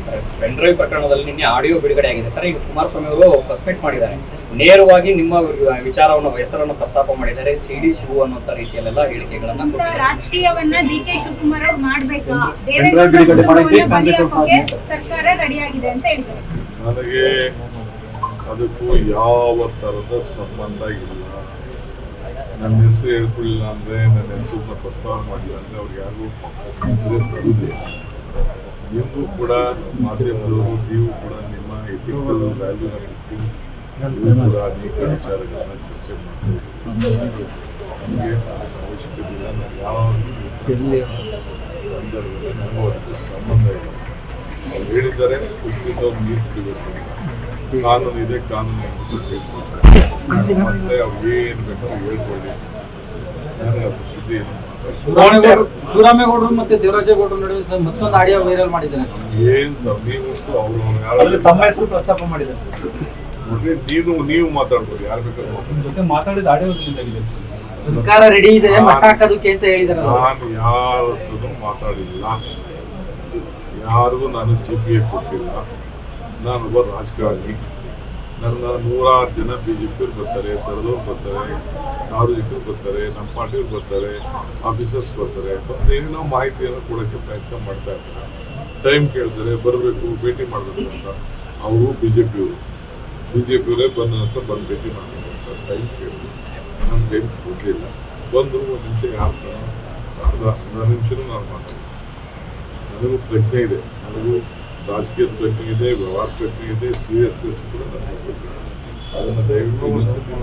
Pen drive ಪ್ರಕರಣದಲ್ಲಿ ನಿನ್ನೆ audio ಬಿಡುಗಡೆ ಆಗಿದೆ ಸರ್ ಈಗ ಕುಮಾರಸ್ವಾಮಿ ಅವರು ಪ್ರೆಸ್ಪೆಕ್ಟ್ ಮಾಡಿದ್ದಾರೆ ನೇರವಾಗಿ ನಿಮ್ಮ ವಿಚಾರವನ್ನು ಹೆಸರನ್ನು ಪ್ರಸ್ತಾಪ ಮಾಡಿದ್ದಾರೆ ಸಿ ಡಿ ಶಿವು ಅನ್ನುವಂತ ರೀತಿಯಲ್ಲೆಲ್ಲ ಹೇಳಿಕೆಗಳನ್ನ ಇಂಥ ಕೊಟ್ಟಿದ್ದಾರೆ ರಾಜಕೀಯವನ್ನ ಡಿ ಕೆ ಶಿವಕುಮಾರ್ ಅವ್ರು ಮಾಡ್ಬೇಕಾ ಬಿಡುಗಡೆ ದೇವೇಗೌಡರ ಮಾಡಿದ್ರೆ ಕುಟುಂಬವನ್ನ ಬಲಿ ಕಾಂಗ್ರೆಸ್ ಹಾಕೋಕೆ ಸಾಧ್ಯ. ಸರ್ಕಾರ ರೆಡಿ ಆಗಿದೆ ಅಂತ ಹೇಳ್ತಾರೆ ನನಗೆ ಅದಕ್ಕೂ ಯಾವ ಥರದ ಸಂಬಂಧ ಇಲ್ಲ ನನ್ನ ಹೆಸರು ಹೇಳ್ಕೊಳ್ಳಿಲ್ಲ ಅಂದರೆ ನನ್ನ ಹೆಸರನ್ನ ಪ್ರಸ್ತಾವ ಮಾಡಲಿಲ್ಲ ಅಂದರೆ ಅವ್ರಿಗೆ ಯಾರಿಗೂ ತೊಂದರೆ ತರುವುದಿಲ್ಲ ನಿಮಗೂ ಕೂಡ ಮಾಧ್ಯಮದವರು ನೀವು ಕೂಡ ನಿಮ್ಮ ಎಥಿಕಲ್ ವ್ಯಾಲ್ಯೂನ ಬಿಟ್ಟು ನೀವು ಕೂಡ ಅನೇಕ ವಿಚಾರಗಳನ್ನ ಚರ್ಚೆ ಮಾಡ್ತೀವಿ ನಮಗೆ ಅವಶ್ಯಕತೆ ಇಲ್ಲ ನಾನು ಯಾವ ಸಂದರ್ಭದಲ್ಲಿ ನನಗೂ ಅದಕ್ಕೆ ಸಂಬಂಧ ಇಲ್ಲ ಅವ್ರು ಹೇಳಿದ್ದಾರೆ ಕುಸ್ತಿದ್ದವ್ರು ನೀರು ಕುಡಿಬೇಕು ಅಂತ. ಕಾನೂನು ಇದೆ ಕಾನೂನು ಎಂಬುದು ತಿಳ್ಕೊತಾರೆ. ಮತ್ತೆ ಅವ್ರು ಏನು ಬೇಕಾದ್ರೂ ಹೇಳ್ಕೊಳ್ಳಿ ನನಗೆ ಅದ್ರ ಸುದ್ದಿ ಏನು ಶಿವರಾಮೇಗೌಡರು ಶಿವರಾಮೇಗೌಡರು ಮತ್ತೆ ದೇವರಾಜೇಗೌಡರು ನಡುವೆ ಸರ್ ಮತ್ತೊಂದು ಆಡಿಯೋ ವೈರಲ್ ಮಾಡಿದ್ದಾರೆ ಏನು ಸರ್ ನೀವು ಅವರು ಅದ್ರಲ್ಲಿ ಯಾರು ತಮ್ಮ ಹೆಸರು ಪ್ರಸ್ತಾಪ ಮಾಡಿದ್ದಾರೆ ನೋಡ್ರಿ ನೀವು ನೀವು ಮಾತಾಡ್ಬೋದು ಯಾರು ಬೇಕಾದ್ರೂ ಮಾತಾಡ್ಬೋದು. ಜೊತೆ ಮಾತಾಡಿದ ಆಡಿಯೋ ರಿಲೀಸ್ ಆಗಿದೆ ಸರ್ಕಾರ ರೆಡಿ ಇದೆ ಮಟ್ಟ ಹಾಕೋದಕ್ಕೆ ಅಂತ ಹೇಳಿದಾರಲ್ಲ ನಾನು ಯಾರ ಹತ್ರನೂ ಮಾತಾಡಿಲ್ಲ ಯಾರಿಗೂ ನಾನು ಜಿ ಪಿ ಎ ಕೊಟ್ಟಿಲ್ಲ ನಾನು ಒಬ್ಬ ರಾಜಕಾರಣಿ ನನ್ನ ನೂರಾರು ಜನ ಬಿ ಜೆ ಪಿಯವ್ರು ಬರ್ತಾರೆ ತರದವ್ರು ಬರ್ತಾರೆ ಸಾರ್ವಜನಿಕರು ಬರ್ತಾರೆ ನಮ್ಮ ಪಾರ್ಟಿಯವ್ರು ಬರ್ತಾರೆ ಆಫೀಸರ್ಸ್ ಬರ್ತಾರೆ ಏನೇನೋ ಮಾಹಿತಿಯನ್ನು ಕೊಡೋಕ್ಕೆ ಪ್ರಯತ್ನ ಮಾಡ್ತಾ ಇರ್ತಾರೆ ಟೈಮ್ ಕೇಳ್ತಾರೆ ಬರಬೇಕು ಭೇಟಿ ಮಾಡಬೇಕು ಅಂತ ಅವರು ಬಿ ಜೆ ಪಿಯವರು ಬಿ ಜೆ ಪಿಯವರೇ ಬಂದ ನಂತರ ಬಂದು ಭೇಟಿ ಮಾಡಬೇಕು ಅಂತ ಟೈಮ್ ಕೇಳಿದ್ರು ನಾನು ಟೈಮ್ ಕೊಡಲಿಲ್ಲ ಬಂದರು ಒಂದು ನಿಮಿಷ ಯಾರು ಅರ್ಧ ಅರ್ಧ ನಿಮಿಷನೂ ನಾನು ಮಾತಾಡ್ತೀನಿ ನನಗೂ ಪ್ರಜ್ಞೆ ಇದೆ ನನಗೂ ರಾಜಕೀಯದ ಪ್ರಜ್ಞೆ ಇದೆ ವ್ಯವಹಾರ ಪ್ರಜ್ಞೆ ಇದೆ ಸೀರಿಯಸ್ನೆಸ್ ಕೂಡ ನನಗೆ ಪ್ರಜ್ಞೆ ಇದೆ. ಅದನ್ನು ದಯವಿಟ್ಟು ಇನ್ನೊಂದ್ಸತಿ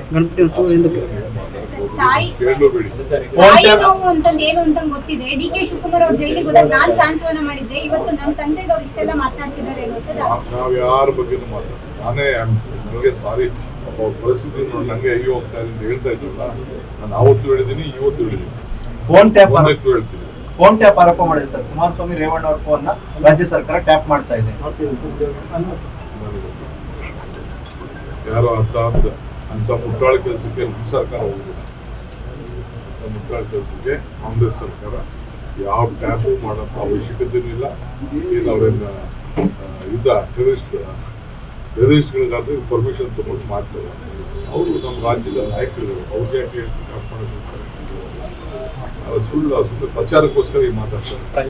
ತಾಯಿ- ಕೇಳಬೇಡಿ ತಾಯಿ ನೋವು ಅಂತಂದ್ ಏನು ಅಂತ ಗೊತ್ತಿದೆ ಡಿ ಕೆ ಶಿವಕುಮಾರ್ ಅವ್ರ ಜೈಲಿಗೆ ಹೋದಾಗ ನಾನ್ ಸಾಂತ್ವನ ಮಾಡಿದ್ದೆ ಇವತ್ತು ನನ್ನ ತಂದೆದವ್ರು ಇಷ್ಟೆಲ್ಲ ಮಾತನಾಡ್ತಿದ್ದಾರೆ ಅನ್ನೋದು ನಾವು ಯಾರ ಬಗ್ಗೆನೂ ಮಾತಾಡ್ತೀವಿ ನಾನೇ I'm- ನನಗೆ ಸಾರಿ ಒಬ್ಬ ಪರಿಸ್ಥಿತಿ ನೋಡಿ ನನಗೆ ಅಯ್ಯೋ ಹೋಗ್ತಾ ಇದೆ ಅಂತ ಹೇಳ್ತಾ ಇದ್ರಲ್ಲ ನಾನು ಆವತ್ತು ಹೇಳಿದ್ದೀನಿ ಇವತ್ತು ಹೇಳಿದ್ದೀನಿ ಫೋನ್ ಟ್ಯಾಪ್ ಮುಂದಕ್ಕೂ ಹೇಳ್ತೀನಿ ಫೋನ್ ಟ್ಯಾಪ್ ಆರೋಪ ಮಾಡಿದೆ ಸರ್ ಕುಮಾರಸ್ವಾಮಿ ರೇವಣ್ಣ ಅವ್ರ ಫೋನ್ ನ ರಾಜ್ಯ ಸರ್ಕಾರ ಟ್ಯಾಪ್ ಮಾಡ್ತಾ ಇದೆ ನನಗೆ ಯಾರೋ ಅಂತ ಅಂತ ಅಂತ ಮುಟ್ಟಾಳ ಕೆಲಸಕ್ಕೆ ನಮ್ಮ ಸರ್ಕಾರ ಹೋಗುದಿಲ್ಲ ಅಂತ ಮುಟ್ಟಾಳ ಕೆಲಸಕ್ಕೆ ಕಾಂಗ್ರೆಸ್ ಸರ್ಕಾರ ಯಾವ ಟ್ಯಾಪು ಮಾಡೋಕ್ಕೆ ಅವಶ್ಯಕತೆನೂ ಇಲ್ಲ ಏನು ಅವರನ್ನ ಯುದ್ಧ ಟೆರರಿಸ್ಟ್ಗಳ ಟೆರರಿಸ್ಟ್ಗಳಿಗಾದ್ರೆ ಪರ್ಮಿಷನ್ ತಗೊಂಡು ಮಾಡ್ತಾರೆ ಅವರು ನಮ್ಮ ರಾಜ್ಯದ ನಾಯಕರು ಅವ್ರಿಗೆ ಯಾಕೆ ಟ್ಯಾಪ್ ಮಾಡೋದು ಸುಳ್ಳು ಸುಮ್ಮನೆ ಪ್ರಚಾರಕ್ಕೋಸ್ಕರ ಈ ಮಾತಾಡ್ತಾರೆ